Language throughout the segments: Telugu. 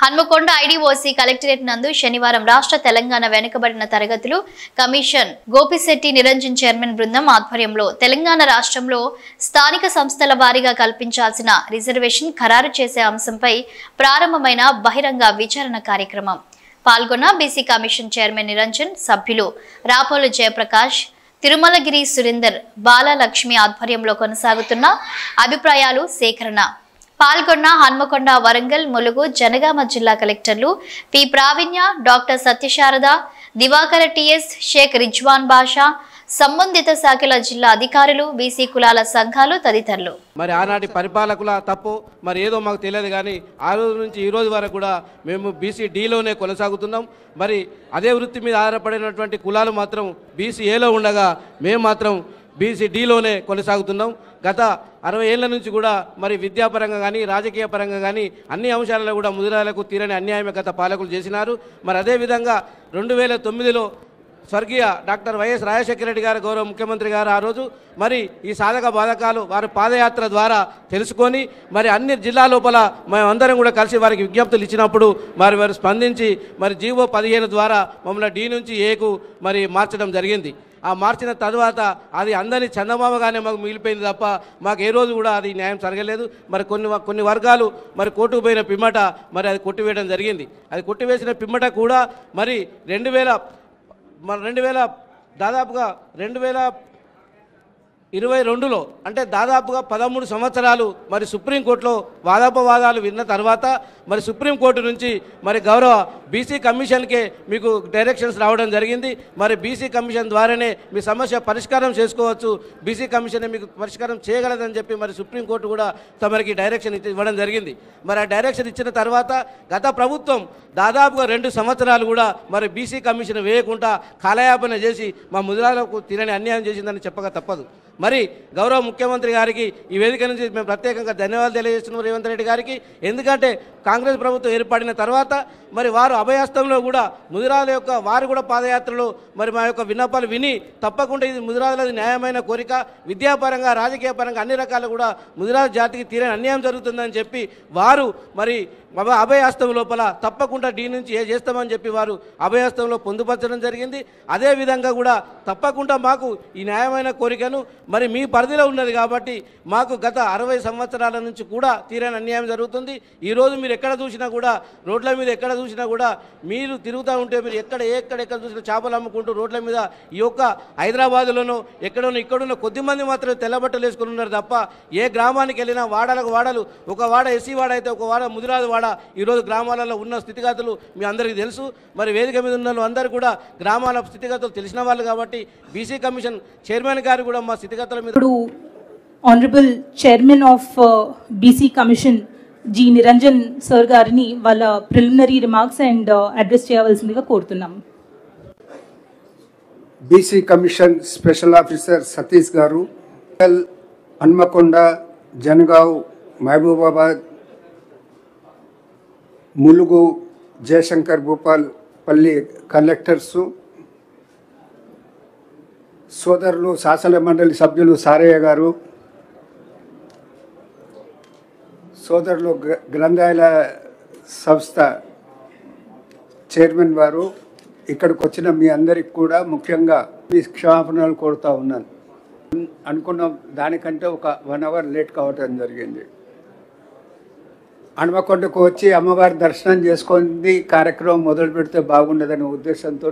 హన్మకొండ ఐడీఓసీ కలెక్టరేట్ నందు శనివారం రాష్ట్ర తెలంగాణ వెనుకబడిన తరగతులు కమిషన్ గోపిశెట్టి నిరంజన్ చైర్మన్ బృందం ఆధ్వర్యంలో తెలంగాణ రాష్ట్రంలో స్థానిక సంస్థల వారీగా కల్పించాల్సిన రిజర్వేషన్ ఖరారు చేసే అంశంపై ప్రారంభమైన బహిరంగ విచారణ కార్యక్రమం పాల్గొన్న బీసీ కమిషన్ చైర్మన్ నిరంజన్ సభ్యులు రాపోలు జయప్రకాష్ తిరుమలగిరి సురేందర్ బాలలక్ష్మి ఆధ్వర్యంలో కొనసాగుతున్న అభిప్రాయాలు సేకరణ పాల్గొన్న హన్మకొండ వరంగల్ ములుగు జనగామ జిల్లా కలెక్టర్లు పి ప్రావీణ్య డాక్టర్ సత్యశారద దివాకర టిఎస్ షేక్ రిజ్వాన్ బాషా సంబంధిత శాఖల జిల్లా అధికారులు బీసీ కులాల సంఘాలు తదితరులు మరి ఆనాటి పరిపాలకుల తప్పు మరి ఏదో మాకు తెలియదు కానీ ఆ రోజు నుంచి ఈ రోజు వరకు కూడా మేము బీసీ డీలోనే కొనసాగుతున్నాం మరి అదే వృత్తి మీద ఆధారపడినటువంటి కులాలు మాత్రం బీసీ ఏలో ఉండగా మేము మాత్రం బీసీ డీలోనే కొనసాగుతున్నాం గత అరవై ఏళ్ల నుంచి కూడా మరి విద్యాపరంగా కానీ రాజకీయ పరంగా కానీ అన్ని అంశాలలో కూడా ముదిరాలకు తీరని అన్యాయమే గత పాలకులు చేసినారు మరి అదేవిధంగా రెండు వేల తొమ్మిదిలో స్వర్గీయ డాక్టర్ వైఎస్ రాజశేఖర రెడ్డి గారు గౌరవ ముఖ్యమంత్రి గారు ఆ రోజు మరి ఈ సాధక బాధకాలు వారి పాదయాత్ర ద్వారా తెలుసుకొని మరి అన్ని జిల్లా లోపల మేమందరం కూడా కలిసి వారికి విజ్ఞప్తులు ఇచ్చినప్పుడు మరి వారు స్పందించి మరి జీవో పదిహేను ద్వారా మమ్మల్ని డి నుంచి ఏకు మరి మార్చడం జరిగింది ఆ మార్చిన తర్వాత అది అందరి చందమామగానే మాకు మిగిలిపోయింది తప్ప మాకు ఏ రోజు కూడా అది న్యాయం జరగలేదు మరి కొన్ని వ- కొన్ని వర్గాలు మరి కోర్టుకు పోయిన పిమ్మట మరి అది కొట్టివేయడం జరిగింది అది కొట్టివేసిన పిమ్మట కూడా మరి రెండు వేల మన రెండు వేల దాదాపుగా రెండు వేల ఇరవై రెండులో అంటే దాదాపుగా పదమూడు సంవత్సరాలు మరి సుప్రీంకోర్టులో వాదాపవాదాలు విన్న తర్వాత మరి సుప్రీంకోర్టు నుంచి మరి గౌరవ బీసీ కమిషన్కే మీకు డైరెక్షన్స్ రావడం జరిగింది మరి బీసీ కమిషన్ ద్వారానే మీ సమస్య పరిష్కారం చేసుకోవచ్చు బీసీ కమిషన్ మీకు పరిష్కారం చేయగలదని చెప్పి మరి సుప్రీంకోర్టు కూడా తమరికి డైరెక్షన్ ఇచ్చి- ఇవ్వడం జరిగింది మరి ఆ డైరెక్షన్ ఇచ్చిన తర్వాత గత ప్రభుత్వం దాదాపుగా రెండు సంవత్సరాలు కూడా మరి బీసీ కమిషన్ వేయకుండా కాలయాపన చేసి మా ముదిరాలకు తినని అన్యాయం చేసిందని చెప్పక తప్పదు మరి గౌరవ ముఖ్యమంత్రి గారికి ఈ వేదిక నుంచి మేము ప్రత్యేకంగా ధన్యవాదాలు తెలియజేస్తున్నాం రేవంత్ రెడ్డి గారికి ఎందుకంటే కాంగ్రెస్ ప్రభుత్వం ఏర్పడిన తర్వాత మరి వారు అభయహస్తంలో కూడా ముదిరాల యొక్క వారు కూడా పాదయాత్రలో మరి మా యొక్క విన్నపాలు విని తప్పకుండా ఇది ముదిరాలది న్యాయమైన కోరిక విద్యాపరంగా రాజకీయ పరంగా అన్ని రకాలు కూడా ముదిరాల జాతికి తీరని అన్యాయం జరుగుతుందని చెప్పి వారు మరి అభ- అభయహస్తం లోపల తప్పకుండా డీ నుంచి ఏ చేస్తామని చెప్పి వారు అభయహస్తంలో పొందుపరచడం జరిగింది అదేవిధంగా కూడా తప్పకుండా మాకు ఈ న్యాయమైన కోరికను మరి మీ పరిధిలో ఉన్నది కాబట్టి మాకు గత అరవై సంవత్సరాల నుంచి కూడా తీరని అన్యాయం జరుగుతుంది ఈరోజు మీరు ఎక్కడ చూసినా కూడా రోడ్ల మీద ఎక్కడ చూసినా కూడా మీరు తిరుగుతూ ఉంటే మీరు ఎక్కడ ఎక్కడ ఎక్కడ చూసినా చేపలు అమ్ముకుంటూ రోడ్ల మీద ఈ యొక్క హైదరాబాదులోనూ ఎక్కడోనో ఇక్కడున్న కొద్ది మంది మాత్రం తెల్లబట్టలు వేసుకుని ఉన్నారు తప్ప ఏ గ్రామానికి వెళ్ళినా వాడలకు వాడలు ఒక వాడ ఎస్సీ వాడ అయితే ఒక వాడ ముదిరాజు వాడ ఈరోజు గ్రామాలలో ఉన్న స్థితిగతులు మీ అందరికీ తెలుసు మరి వేదిక మీద ఉన్న వాళ్ళు అందరూ కూడా గ్రామాల స్థితిగతులు తెలిసిన వాళ్ళు కాబట్టి బీసీ కమిషన్ చైర్మన్ గారు కూడా మా స్థితిగతుల మీద ఇప్పుడు honourable chairman of BC commission G Niranjan sir గారిని వాళ్ళ ప్రిలిమినరీ రిమార్క్స్ అండ్ అడ్రస్ చేయవలసిందిగా కోరుతున్నాం BC commission special officer Satish గారు ఎల్ హన్మకొండ జనగావ్ మహబూబాబాద్ ములుగు జయశంకర్ భూపాల్ పల్లి కలెక్టర్సు సోదరులు శాసన మండలి సభ్యులు సారయ్య గారు సోదరులు గ్ర- గ్రంథాలయ సంస్థ చైర్మన్ వారు ఇక్కడికి వచ్చిన మీ అందరికి కూడా ముఖ్యంగా మీ క్షమాపణలు కోరుతా ఉన్నాను అనుకున్న దానికంటే ఒక వన్ అవర్ లేట్ కావటం జరిగింది హనుమకొండకు వచ్చి అమ్మవారి దర్శనం చేసుకొని కార్యక్రమం మొదలు పెడితే బాగుండదనే ఉద్దేశంతో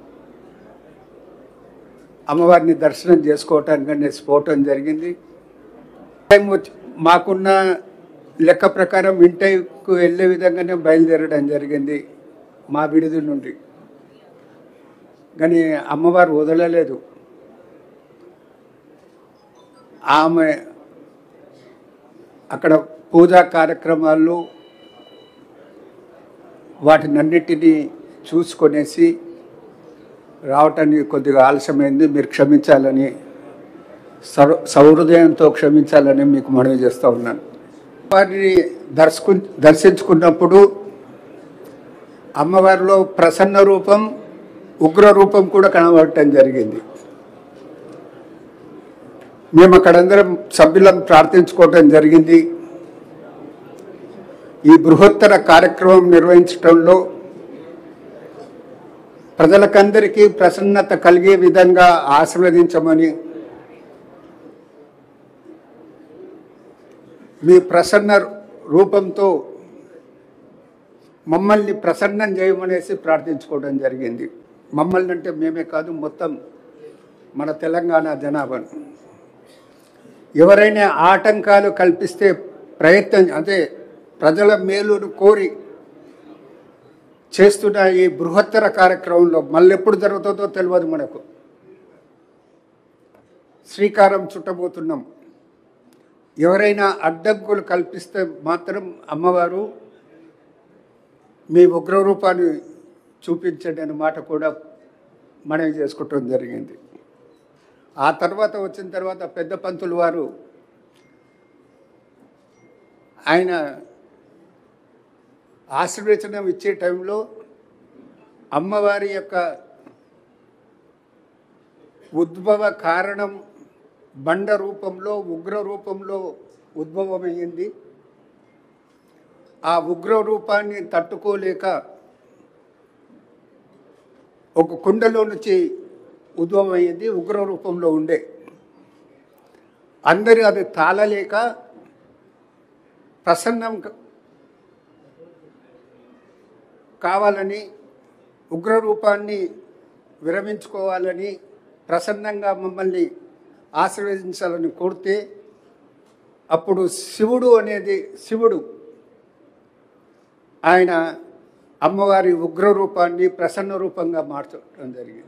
అమ్మవారిని దర్శనం చేసుకోవటానికి నేను పోవటం జరిగింది టైం వచ్చి మాకున్న లెక్క ప్రకారం ఇంటైకు వెళ్ళే విధంగానే బయలుదేరడం జరిగింది మా విడిది నుండి కానీ అమ్మవారు వదలలేదు ఆమె అక్కడ పూజా కార్యక్రమాలు వాటినన్నిటినీ చూసుకొనేసి రావటానికి కొద్దిగా ఆలస్యమైంది మీరు క్షమించాలని సర్వ సౌహృదయంతో క్షమించాలని మీకు మనవి చేస్తూ ఉన్నాను వారిని దర్శకు దర్శించుకున్నప్పుడు అమ్మవారిలో ప్రసన్న రూపం ఉగ్ర రూపం కూడా కనబడటం జరిగింది మేము అక్కడందరం సభ్యులను ప్రార్థించుకోవటం జరిగింది ఈ బృహత్తర కార్యక్రమం నిర్వహించడంలో ప్రజలకందరికీ ప్రసన్నత కలిగే విధంగా ఆశీర్వదించమని మీ ప్రసన్న రూపంతో మమ్మల్ని ప్రసన్నం చేయమనేసి ప్రార్థించుకోవడం జరిగింది మమ్మల్ని అంటే మేమే కాదు మొత్తం మన తెలంగాణ జనాభాను ఎవరైనా ఆటంకాలు కల్పిస్తే ప్రయత్నం అదే ప్రజల మేలును కోరి చేస్తున్న ఈ బృహత్తర కార్యక్రమంలో మళ్ళీ ఎప్పుడు జరుగుతుందో తెలియదు మనకు శ్రీకారం చుట్టబోతున్నాం ఎవరైనా అడ్డంకులు కల్పిస్తే మాత్రం అమ్మవారు మీ ఉగ్రరూపాన్ని చూపించండి అనే మాట కూడా మనవి చేసుకోవటం జరిగింది ఆ తర్వాత వచ్చిన తర్వాత పెద్ద పంతులు వారు ఆయన ఆశీర్వచనం ఇచ్చే టైంలో అమ్మవారి యొక్క ఉద్భవ కారణం బండ రూపంలో ఉగ్ర రూపంలో ఉద్భవమయ్యింది ఆ ఉగ్ర రూపాన్ని తట్టుకోలేక ఒక కుండలో నుంచి ఉద్భవమయ్యింది ఉగ్ర రూపంలో ఉండే అందరూ అది తాళలేక ప్రసన్నం క- కావాలని ఉగ్ర రూపాన్ని విరమించుకోవాలని ప్రసన్నంగా మమ్మల్ని ఆశీర్వదించాలని కోరితే అప్పుడు శివుడు అనేది శివుడు ఆయన అమ్మవారి ఉగ్ర రూపాన్ని ప్రసన్న రూపంగా మార్చడం జరిగింది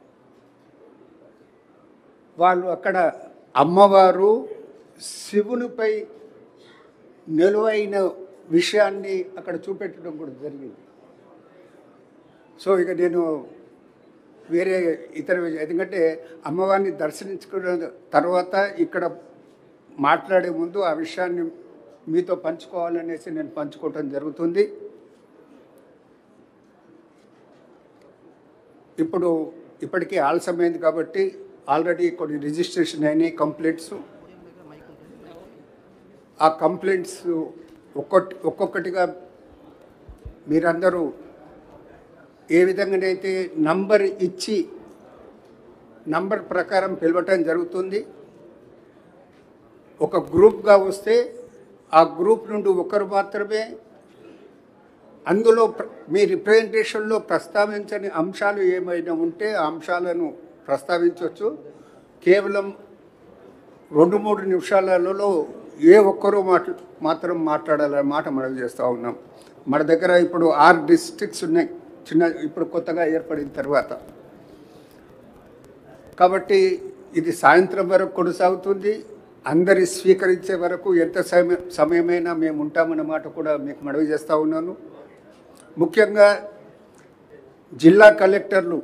వాళ్ళు అక్కడ అమ్మవారు శివునిపై నిలువైన విషయాన్ని అక్కడ చూపెట్టడం కూడా జరిగింది సో ఇక నేను వేరే ఇతర విషయం ఎందుకంటే అమ్మవారిని దర్శించుకున్న తర్వాత ఇక్కడ మాట్లాడే ముందు ఆ విషయాన్ని మీతో పంచుకోవాలనేసి నేను పంచుకోవటం జరుగుతుంది ఇప్పుడు ఇప్పటికీ ఆలస్యమైంది కాబట్టి ఆల్రెడీ కొన్ని రిజిస్ట్రేషన్ అయినాయి కంప్లైంట్స్ ఆ కంప్లైంట్స్ ఒక్కొక్కటి ఒక్కొక్కటిగా మీరందరూ ఏ విధంగానైతే నంబర్ ఇచ్చి నంబర్ ప్రకారం పిలవటం జరుగుతుంది ఒక గ్రూప్గా వస్తే ఆ గ్రూప్ నుండి ఒకరు మాత్రమే అందులో ప్ర- మీ రిప్రజెంటేషన్లో ప్రస్తావించని అంశాలు ఏమైనా ఉంటే ఆ అంశాలను ప్రస్తావించవచ్చు కేవలం రెండు మూడు నిమిషాలలో ఏ ఒక్కరూ మాట మాత్రం మాట్లాడాలనే మాట మనం చేస్తూ ఉన్నాం మన దగ్గర ఇప్పుడు ఆరు డిస్ట్రిక్ట్స్ ఉన్నాయి చిన్న ఇప్పుడు కొత్తగా ఏర్పడిన తర్వాత కాబట్టి ఇది సాయంత్రం వరకు కొనసాగుతుంది అందరి స్వీకరించే వరకు ఎంత సమయ సమయమైనా మేము ఉంటామన్న మాట కూడా మీకు మనవి చేస్తూ ఉన్నాను ముఖ్యంగా జిల్లా కలెక్టర్లు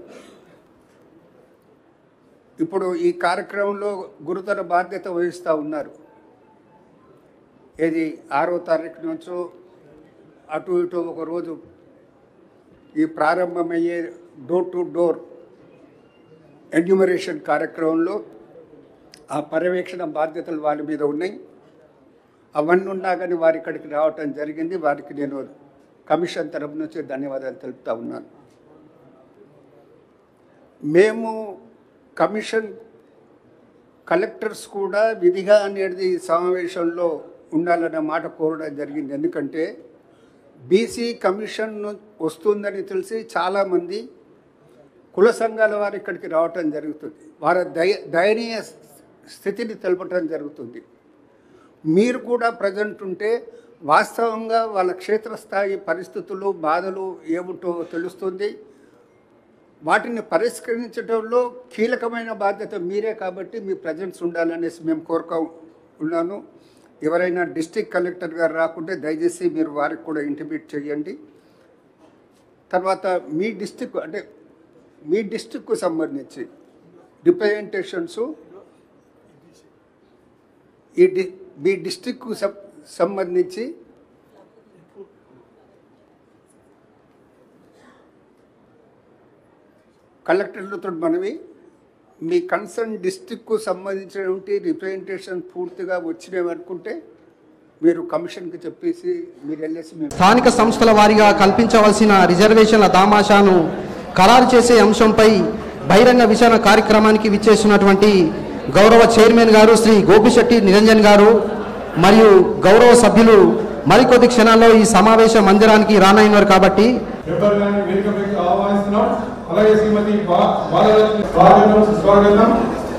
ఇప్పుడు ఈ కార్యక్రమంలో గురుతర బాధ్యత వహిస్తూ ఉన్నారు ఏది ఆరో తారీఖు నుంచో అటు ఇటు ఒక రోజు ఈ ప్రారంభమయ్యే డోర్ టు డోర్ ఎన్యూమరేషన్ కార్యక్రమంలో ఆ పర్యవేక్షణ బాధ్యతలు వారి మీద ఉన్నాయి అవన్నీ ఉన్నా కానీ వారి ఇక్కడికి రావటం జరిగింది వారికి నేను కమిషన్ తరపు నుంచి ధన్యవాదాలు తెలుపుతా ఉన్నాను మేము కమిషన్ కలెక్టర్స్ కూడా విధిగా అనేది ఈ సమావేశంలో ఉండాలన్న మాట కోరడం జరిగింది ఎందుకంటే బీసీ కమిషన్ ను- వస్తుందని తెలిసి చాలామంది కుల సంఘాల వారు ఇక్కడికి రావటం జరుగుతుంది వారి దయ దయనీయ స్థితిని తెలపటం జరుగుతుంది మీరు కూడా ప్రజెంట్ ఉంటే వాస్తవంగా వాళ్ళ క్షేత్రస్థాయి పరిస్థితులు బాధలు ఏమిటో తెలుస్తుంది వాటిని పరిష్కరించడంలో కీలకమైన బాధ్యత మీరే కాబట్టి మీ ప్రజెన్స్ ఉండాలనేసి మేము కోరుకో ఉన్నాను ఎవరైనా డిస్టిక్ కలెక్టర్ గారు రాకుంటే దయచేసి మీరు వారికి కూడా ఇంటిమేట్ చేయండి తర్వాత మీ డిస్టిక్ అంటే మీ డిస్టిక్కు సంబంధించి రిప్రజెంటేషన్స్ ఈ డి మీ డిస్టిక్కు సం సంబంధించి కలెక్టర్లతో మనవి మీ కన్సర్న్ డిస్టిక్కు సంబంధించినటువంటి రిప్రజెంటేషన్ పూర్తిగా వచ్చినవి అనుకుంటే మీరు కమిషన్కి చెప్పేసి మీరు వెళ్ళేసి మేము స్థానిక సంస్థల వారీగా కల్పించవలసిన రిజర్వేషన్ల దామాషాను ఖరారు చేసే అంశంపై బహిరంగ విచారణ కార్యక్రమానికి విచ్చేస్తున్నటువంటి గౌరవ చైర్మన్ గారు శ్రీ గోపిశెట్టి నిరంజన్ గారు మరియు గౌరవ సభ్యులు మరికొద్ది క్షణాల్లో ఈ సమావేశ మందిరానికి రానయ్యున్నారు కాబట్టి పేపర్ గారిని వేదికపైకి ఆహ్వానిస్తున్నాం అలాగే శ్రీమతి బా- బాలలక్ష్మి స్వాగతం సుస్వాగతం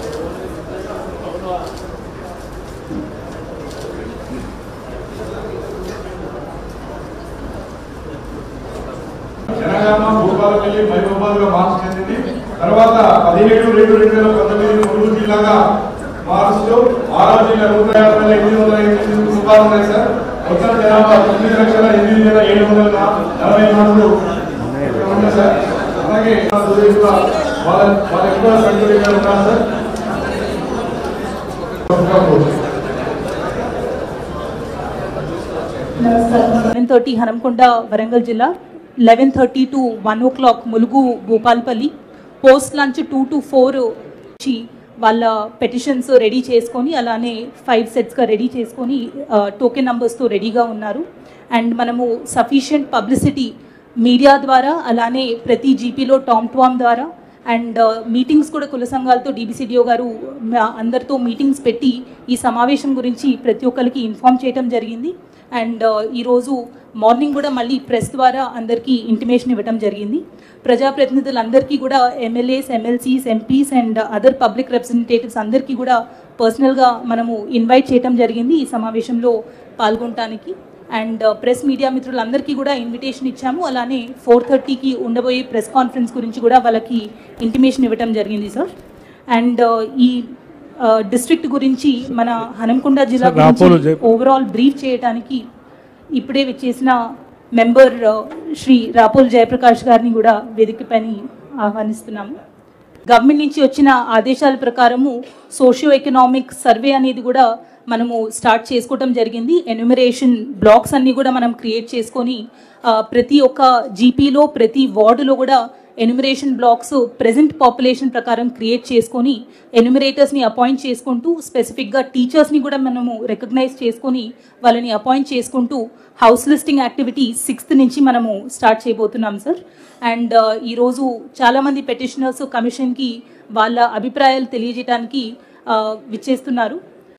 జనగామ భూపాలపల్లి మహబూబాద్గా మార్పు చెందింది తర్వాత పదిహేడు రెండు రెండు వేల పంతొమ్మిది ములుగు జిల్లాగా మారుస్తూ ఆరో జిల్లా నూట యాభై వేల ఎనిమిది వందల ఎనిమిది కుటుంబాలు ఉన్నాయి సార్ మొత్తం జనాభా తొమ్మిది లక్షల ఎనిమిది వేల ఏడు వందల నలభై నాలుగు ఉన్నాయి సార్ అలాగే కూడా వాళ్ళ వాళ్ళ ఎక్కువ సంఖ్యలో ఉన్నారు sir eleven thirty Hanamkonda Warangal జిల్లా eleven thirty to one o'clock Mulugu Bhupalpally post lunch two to four వచ్చి వాళ్ళ పెటిషన్స్ రెడీ చేసుకొని అలానే ఫైవ్ సెట్స్గా రెడీ చేసుకొని టోకెన్ నంబర్స్తో రెడీగా ఉన్నారు అండ్ మనము సఫిషియంట్ పబ్లిసిటీ మీడియా ద్వారా అలానే ప్రతి జీపీలో టామ్ టామ్ ద్వారా అండ్ మీటింగ్స్ కూడా కుల సంఘాలతో డీబీసీడీఓ గారు మా అందరితో మీటింగ్స్ పెట్టి ఈ సమావేశం గురించి ప్రతి ఒక్కరికి ఇన్ఫామ్ చేయడం జరిగింది అండ్ ఈరోజు మార్నింగ్ కూడా మళ్ళీ ప్రెస్ ద్వారా అందరికీ ఇంటిమేషన్ ఇవ్వడం జరిగింది ప్రజాప్రతినిధులందరికీ కూడా MLAs MLCs MPs and other public representatives అందరికీ కూడా పర్సనల్గా మనము ఇన్వైట్ చేయడం జరిగింది ఈ సమావేశంలో పాల్గొనడానికి అండ్ ప్రెస్ మీడియా మిత్రులందరికీ కూడా ఇన్విటేషన్ ఇచ్చాము అలానే ఫోర్ థర్టీకి ఉండబోయే ప్రెస్ కాన్ఫరెన్స్ గురించి కూడా వాళ్ళకి ఇంటిమేషన్ ఇవ్వడం జరిగింది సార్ అండ్ ఈ డిస్ట్రిక్ట్ గురించి మన హనంకొండ జిల్లా గురించి ఓవరాల్ బ్రీఫ్ చేయడానికి ఇప్పుడే వచ్చేసిన మెంబర్ శ్రీ రాపోల్ జయప్రకాష్ గారిని కూడా వేదికపైన ఆహ్వానిస్తున్నాము గవర్నమెంట్ నుంచి వచ్చిన ఆదేశాల ప్రకారము సోషియో ఎకనామిక్ సర్వే అనేది కూడా మనము స్టార్ట్ చేసుకోవడం జరిగింది ఎన్యూమరేషన్ బ్లాక్స్ అన్నీ కూడా మనం క్రియేట్ చేసుకొని ఆ, ప్రతి ఒక్క జీపీలో ప్రతి వార్డులో కూడా ఎన్యూమరేషన్ బ్లాక్స్ ప్రెజెంట్ పాపులేషన్ ప్రకారం క్రియేట్ చేసుకొని ఎన్యూమరేటర్స్ని అపాయింట్ చేసుకుంటూ స్పెసిఫిక్గా టీచర్స్ని కూడా మనము రికగ్నైజ్ చేసుకొని వాళ్ళని అపాయింట్ చేసుకుంటూ హౌస్ లిస్టింగ్ యాక్టివిటీ సిక్స్త్ నుంచి మనము స్టార్ట్ చేయబోతున్నాం సార్ అండ్ ఈరోజు చాలామంది పెటిషనర్స్ కమిషన్కి వాళ్ళ అభిప్రాయాలు తెలియజేయడానికి ఆ, విచ్చేస్తున్నారు